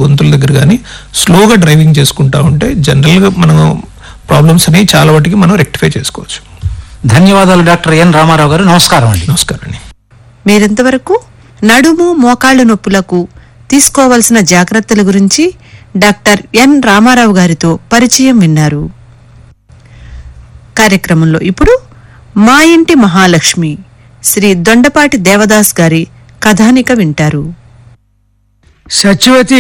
గొంతుల దగ్గర కానీ స్లోగా డ్రైవింగ్ చేసుకుంటా ఉంటే జనరల్గా మనం ప్రాబ్లమ్స్ అనేవి చాలా వాటికి మనం రెక్టిఫై చేసుకోవచ్చు ధన్యవాదాలు డాక్టర్ ఎన్ రామారావు గారు నమస్కారం అండి నమస్కారం అండి మీరింతవరకు నడుము మోకాళ్ల నొప్పులకు తీసుకోవలసిన జాగ్రత్తల గురించి డాక్టర్ ఎన్ రామారావు గారితో పరిచయం విన్నారు కార్యక్రమంలో ఇప్పుడు మా ఇంటి మహాలక్ష్మి శ్రీ దొండపాటి దేవదాస్ గారి కథానిక వింటారు సత్యవతి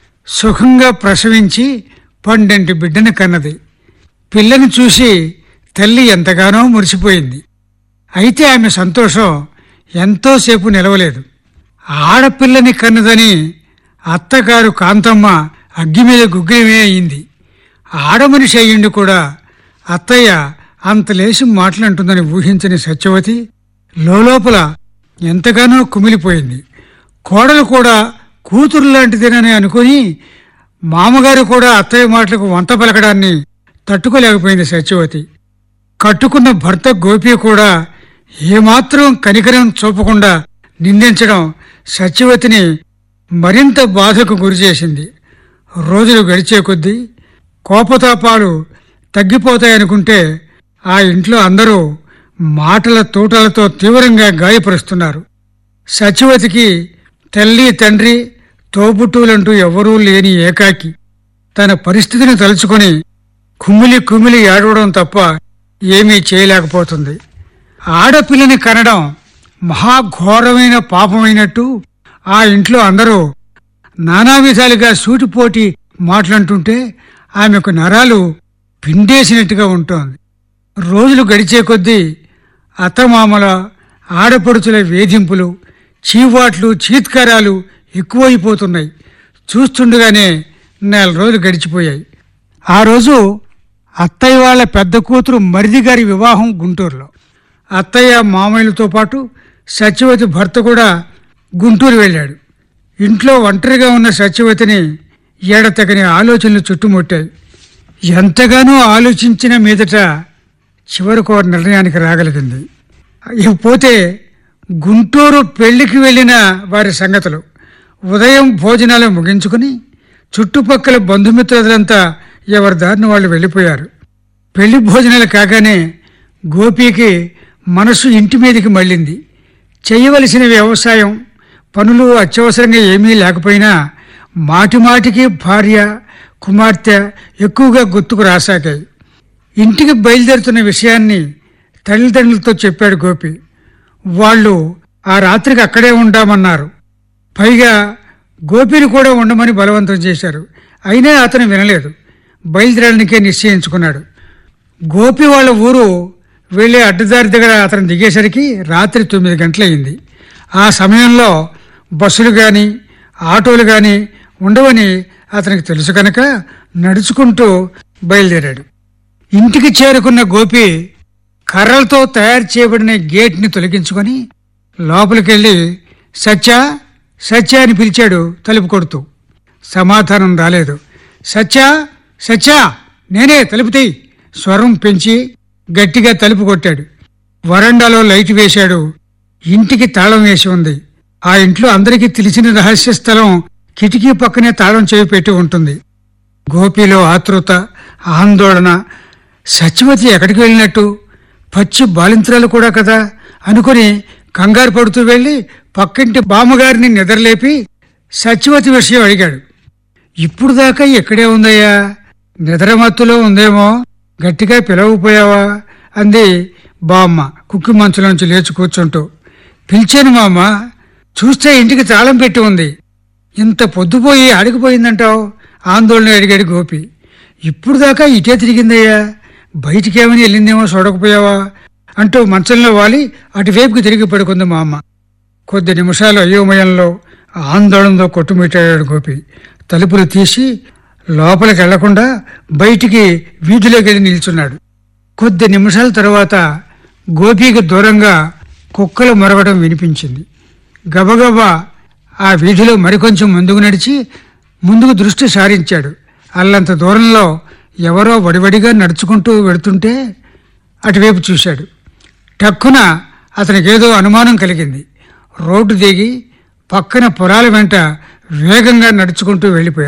సుఖంగా ప్రసవించి పండంటి బిడ్డను కన్నది పిల్లని చూసి తల్లి ఎంతగానో మురిసిపోయింది అయితే ఆమె సంతోషం ఎంతోసేపు నిలవలేదు ఆడపిల్లని కన్నదని అత్తగారు కాంతమ్మ అగ్గి మీద గుగ్గిలమే అయింది ఆడమనిషి అయ్యిండి కూడా అత్తయ్య అంత లేచి మాటలంటుందని ఊహించని సత్యవతి లోపల ఎంతగానో కుమిలిపోయింది కోడలు కూడా కూతురు లాంటిదేనని అనుకుని మామగారు కూడా అత్తయ్య మాటలకు వంత పలకడాన్ని తట్టుకోలేకపోయింది సత్యవతి కట్టుకున్న భర్త గోపి కూడా ఏమాత్రం కనికరం చూపకుండా నిందించడం సత్యవతిని మరింత బాధకు గురిచేసింది రోజులు గడిచే కొద్దీ కోపతాపాలు తగ్గిపోతాయనుకుంటే ఆ ఇంట్లో అందరూ మాటల తోటలతో తీవ్రంగా గాయపరుస్తున్నారు సత్యవతికి తల్లి తండ్రి తోబుట్టువులంటూ ఎవరూ లేని ఏకాకి తన పరిస్థితిని తలుచుకొని కుమిలి కుమిలి ఏడవడం తప్ప ఏమీ చేయలేకపోతుంది ఆడపిల్లని కనడం మహాఘోరమైన పాపమైనట్టు ఆ ఇంట్లో అందరూ నానా విధాలుగా సూటిపోటి మాటలంటుంటే ఆమెకు నరాలు పిండేసినట్టుగా ఉంటోంది రోజులు గడిచే కొద్దీ అత్తమామల ఆడపడుచుల వేధింపులు చీవాట్లు చీత్కారాలు ఎక్కువైపోతున్నాయి చూస్తుండగానే నెల రోజులు గడిచిపోయాయి ఆ రోజు అత్తయ్య వాళ్ళ పెద్ద కూతురు మరిది గారి వివాహం గుంటూరులో అత్తయ్య మామయ్యలతో పాటు సత్యవతి భర్త కూడా గుంటూరు వెళ్ళాడు ఇంట్లో ఒంటరిగా ఉన్న సత్యవతిని ఏడతగని ఆలోచనలు చుట్టుముట్టాయి ఎంతగానో ఆలోచించిన మీదట చివరకు ఒక నిర్ణయానికి రాగలిగింది ఇకపోతే గుంటూరు పెళ్లికి వెళ్ళిన వారి సంగతులు ఉదయం భోజనాలు ముగించుకుని చుట్టుపక్కల బంధుమిత్రులంతా ఎవరి దారిన వాళ్ళు వెళ్ళిపోయారు పెళ్లి భోజనాలు కాగానే గోపికి మనసు ఇంటి మీదకి మళ్ళింది చేయవలసిన వ్యవసాయం పనులు అత్యవసరంగా ఏమీ లేకపోయినా మాటి మాటికి భార్య కుమార్తె ఎక్కువగా గుర్తుకు రాసాగాయి ఇంటికి బయలుదేరుతున్న విషయాన్ని తల్లిదండ్రులతో చెప్పాడు గోపి వాళ్ళు ఆ రాత్రికి అక్కడే ఉంటామన్నారు పైగా గోపిని కూడా ఉండమని బలవంతం చేశారు అయినా అతను వినలేదు బయలుదేరడానికే నిశ్చయించుకున్నాడు గోపి వాళ్ళ ఊరు వెళ్ళే అడ్డదారి దగ్గర అతను దిగేసరికి రాత్రి తొమ్మిది గంటలయింది ఆ సమయంలో బస్సులు కానీ ఆటోలు కానీ ఉండవని అతనికి తెలుసు కనుక నడుచుకుంటూ బయలుదేరాడు ఇంటికి చేరుకున్న గోపి కర్రలతో తయారు చేయబడిన గేట్ని తొలగించుకొని లోపలికెళ్ళి సత్య సత్య అని పిలిచాడు తలుపు కొడుతూ సమాధానం రాలేదు సత్య సత్య నేనే తలుపు తీయ్ స్వరం పెంచి గట్టిగా తలుపు కొట్టాడు వరండాలో లైట్ వేశాడు ఇంటికి తాళం వేసి ఉంది ఆ ఇంట్లో అందరికీ తెలిసిన రహస్య స్థలం కిటికీ పక్కనే తాళం చేయి పెట్టి ఉంటుంది గోపిలో ఆతృత ఆందోళన సత్యవతి ఎక్కడికి వెళ్ళినట్టు పచ్చి బాలింత్రాలు కూడా కదా అనుకుని కంగారు పడుతూ వెళ్ళి పక్కింటి బామ్మగారిని నిద్రలేపి సత్యవతి విషయం అడిగాడు ఇప్పుడు దాకా ఎక్కడే ఉందయ్యా నిద్రమత్తులో ఉందేమో గట్టిగా పిలవపోయావా అంది బామ్మ కుక్కి మంచులోంచి లేచి కూర్చుంటూ పిలిచాను మామ చూస్తే ఇంటికి తాళం పెట్టి ఉంది ఇంత పొద్దుపోయి అడిగిపోయిందంటావు ఆందోళన అడిగాడు గోపి ఇప్పుడు దాకా ఇటే తిరిగిందయ్యా బయటికేమని వెళ్ళిందేమో చూడకపోయావా అంటూ మంచంలో వాలి అటువైపుకి తిరిగి పడుకుంది మా అమ్మ కొద్ది నిమిషాలు అయోమయంలో ఆందోళనలో కొట్టుమిట్టాడు గోపి తలుపులు తీసి లోపలికి వెళ్లకుండా బయటికి వీధిలోకి వెళ్ళి నిల్చున్నాడు కొద్ది నిమిషాల తర్వాత గోపికి దూరంగా కుక్కలు మొరగడం వినిపించింది గబగబా ఆ వీధిలో మరికొంచెం ముందుకు నడిచి ముందుకు దృష్టి సారించాడు అల్లంత దూరంలో ఎవరో వడివడిగా నడుచుకుంటూ వెడుతుంటే అటువైపు చూశాడు టక్కున అతనికేదో అనుమానం కలిగింది రోడ్డు దిగి పక్కన పొలాల వెంట వేగంగా నడుచుకుంటూ వెళ్ళిపోయాడు